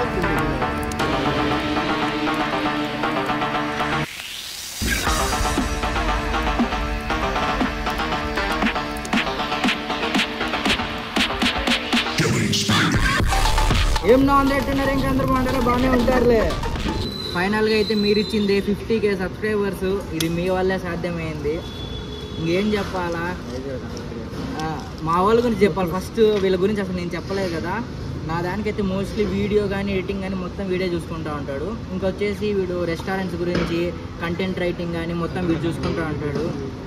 ఏం నా అందట్టున్నారు ఇంకా అందరు బాగుంటారా బాగానే ఉంటారులే ఫైనల్గా అయితే మీరు ఇచ్చింది ఫిఫ్టీ కే సబ్స్క్రైబర్స్ ఇది మీ వల్లే సాధ్యమైంది ఇంకేం చెప్పాలా ఆ, మా వాళ్ళ గురించి చెప్పాలి ఫస్ట్ వీళ్ళ గురించి అసలు నేను చెప్పలేదు కదా నా దానికైతే మోస్ట్లీ వీడియో కానీ ఎడిటింగ్ కానీ మొత్తం వీడియో చూసుకుంటూ ఉంటాడు ఇంకొచ్చేసి వీడు రెస్టారెంట్స్ గురించి కంటెంట్ రైటింగ్ కానీ మొత్తం వీడు చూసుకుంటూ ఉంటాడు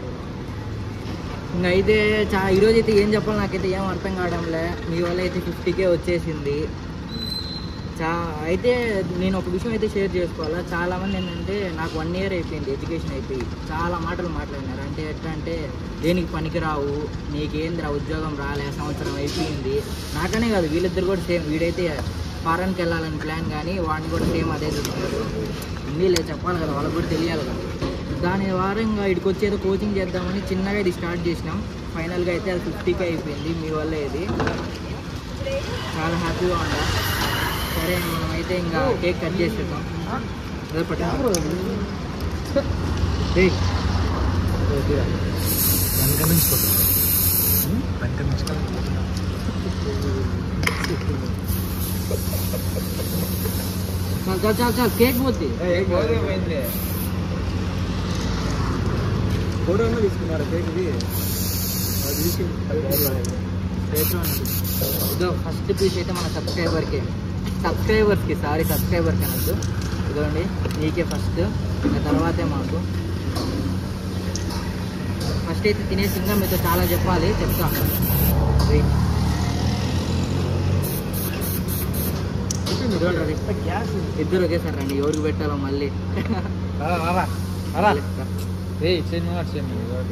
ఇంకా అయితే చా ఈరోజు అయితే ఏం చెప్పాలి నాకైతే ఏం అర్థం కావడంలే మీ వల్ల అయితే ఫిఫ్టీకే వచ్చేసింది చా అయితే నేను ఒక విషయం అయితే షేర్ చేసుకోవాలా చాలామంది ఏంటంటే నాకు వన్ ఇయర్ అయిపోయింది ఎడ్యుకేషన్ అయిపోయి చాలా మాటలు మాట్లాడినారు అంటే ఎట్లా అంటే దేనికి పనికిరావు నీకేంద్రా ఉద్యోగం రాలే సంవత్సరం అయిపోయింది నాకనే కాదు వీళ్ళిద్దరు కూడా సేమ్ వీడైతే ఫారెన్కి వెళ్ళాలని ప్లాన్ కానీ వాడిని కూడా సేమ్ అదే చూస్తున్నారు ఉంది లేదు చెప్పాలి కదా వాళ్ళకి కూడా తెలియాలి కదా దాని వారంగా ఇక్కడికి వచ్చేదో కోచింగ్ చేద్దామని చిన్నగా ఇది స్టార్ట్ చేసినాం ఫైనల్గా అయితే అది ఫిఫ్టీకే అయిపోయింది మీ వల్ల ఇది చాలా హ్యాపీగా ఉందా సరే మనమైతే ఇంకా కేక్ కట్ చేసేద్దాం అదే పట్టు. ఏయ్, చాలు చాలు చాలు చాలు కేక్ పోతే ఫోటో తీసుకున్నారు కేక్ది ఇదో ఫస్ట్ పీస్ అయితే మన సబ్స్క్రైబర్కి సబ్స్క్రైబర్స్కి సారీ సబ్స్క్రైబర్కి అనొద్దు ఇదిగోండి నీకే ఫస్ట్ ఇంకా తర్వాతే మాకు ఫస్ట్ అయితే తినేసి ఇంకా మీతో చాలా చెప్పాలి చెప్తా Wait. ఇదిగోండి అది. ఇద్దరు ఒకేసారి రండి ఎవరికి పెట్టాలో మళ్ళీ ఏయ్ సేమ్ సేమ్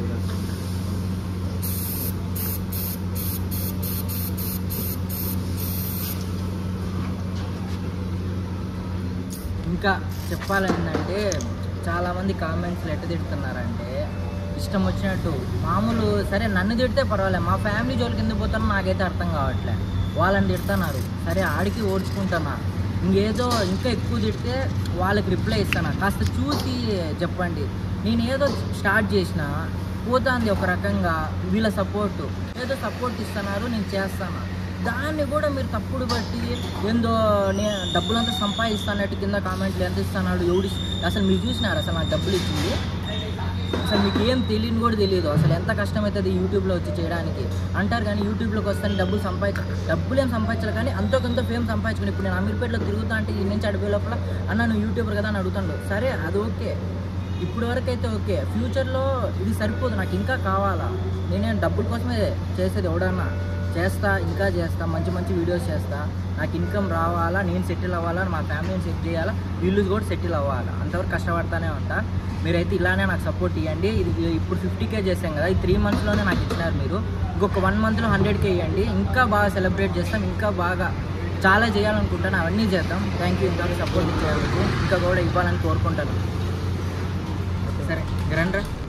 ఇంకా చెప్పాలంటే చాలామంది కామెంట్స్లో ఎట్ట తిడుతున్నారంటే ఇష్టం వచ్చినట్టు మామూలు సరే నన్ను తిడితే పర్వాలేదు మా ఫ్యామిలీ జోలికి ఎందుకు పోతానో నాకైతే అర్థం కావట్లే వాళ్ళని తిడుతున్నారు సరే ఆడికి ఓడ్చుకుంటున్నా ఇంకేదో ఇంకా ఎక్కువ తిడితే వాళ్ళకి రిప్లై ఇస్తాను కాస్త చూసి చెప్పండి నేను ఏదో స్టార్ట్ చేసిన పోతాంది ఒక రకంగా వీళ్ళ సపోర్ట్ ఏదో సపోర్ట్ ఇస్తున్నారు నేను చేస్తాను దాన్ని కూడా మీరు తప్పుడు బట్టి ఏందో నే డబ్బులంతా సంపాదిస్తానట్టు కింద కామెంట్లు ఎంత ఇస్తున్నాడు ఎవడు ఇస్- అసలు మీరు చూసినారు అసలు నాకు డబ్బులు ఇచ్చింది అసలు మీకు ఏం తెలియని కూడా తెలియదు అసలు ఎంత కష్టమవుతుంది యూట్యూబ్లో వచ్చి చేయడానికి అంటారు కానీ యూట్యూబ్లోకి వస్తాను డబ్బులు సంపాదించ డబ్బులు ఏం సంపాదించాలి కానీ అంతో కొంత ఫేమ్ సంపాదించుకుని ఇప్పుడు నేను అమీర్పేటలో తిరుగుతా అంటే ఈ నుంచి అడిపోయే లోపల అన్న నువ్వు యూట్యూబర్ కదా అని అడుగుతాడు సరే అది ఓకే ఇప్పుడు వరకు అయితే ఓకే ఫ్యూచర్లో ఇది సరిపోదు నాకు ఇంకా కావాలా నేనేం డబ్బుల కోసమే చేసేది ఎవడన్నా చేస్తా ఇంకా చేస్తా మంచి మంచి వీడియోస్ చేస్తా నాకు ఇన్కమ్ రావాలా నేను సెటిల్ అవ్వాలా మా ఫ్యామిలీని సెటిల్ చేయాలా వీళ్ళు కూడా సెటిల్ అవ్వాలా అంతవరకు కష్టపడతానే ఉంటా మీరైతే ఇలానే నాకు సపోర్ట్ ఇవ్వండి ఇది ఇప్పుడు ఫిఫ్టీ కే చేసాం కదా ఈ త్రీ మంత్స్లోనే నాకు ఇచ్చినారు మీరు ఇంకొక వన్ మంత్లో హండ్రెడ్ కే ఇవ్వండి ఇంకా బాగా సెలబ్రేట్ చేస్తాం ఇంకా బాగా చాలా చేయాలనుకుంటాను అవన్నీ చేద్దాం థ్యాంక్ యూ ఇంతవరకు సపోర్ట్ ఇచ్చేందుకు ఇంకా కూడా ఇవ్వాలని కోరుకుంటాను సరే రండ్రా